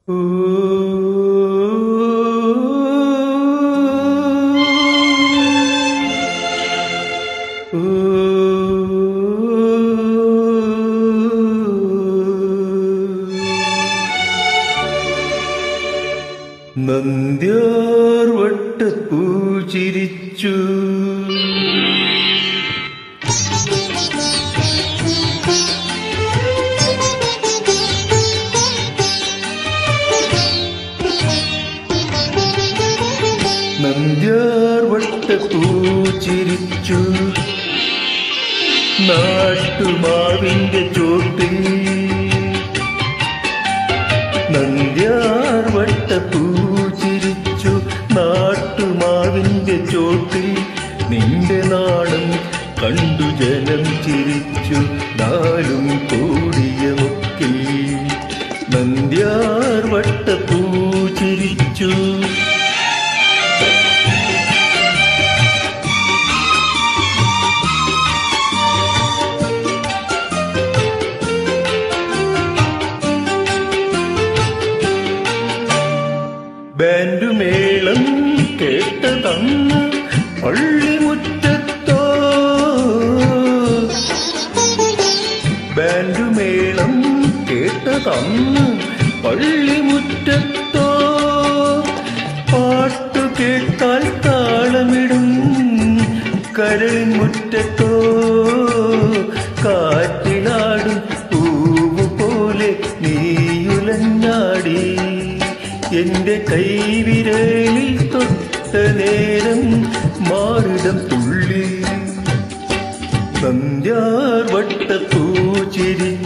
നന്ദ്യാർ വട്ടപ്പൂ ചിരിച്ചു നന്ദ്യാർ വട്ടപ്പൂ ചിരിച്ചു നാട്ടുമാവിന്റെ ചോട്ടിൽ നന്ദ്യാർ വട്ടപ്പൂ ചിരിച്ചു നാട്ടുമാവിന്റെ ചോട്ടിൽ നിന്റെ നാണം കണ്ടു ജനം ചിരിച്ചു നാലും കൂടിയ മുക്കിൽ നന്ദ്യാർ വട്ടപ്പൂ ചിരിച്ചു ബാൻഡുമേളം കേട്ടതന്ന് പള്ളിമുറ്റത്തോ ബാൻഡുമേളം കേട്ടതന്ന് പള്ളിമുറ്റത്തോ പാട്ടു കേട്ടാൽ താളമിടും കരളിൻ മുറ്റത്തോ കാറ്റിലാടും പൂവ് പോലെ നീയുലഞ്ഞാടി എന്റെ കൈവിരലിൽ തൊട്ട നേരം മാറിടം തുള്ളി സന്ധ്യാർ വട്ടപ്പൂ ചിരിച്ചു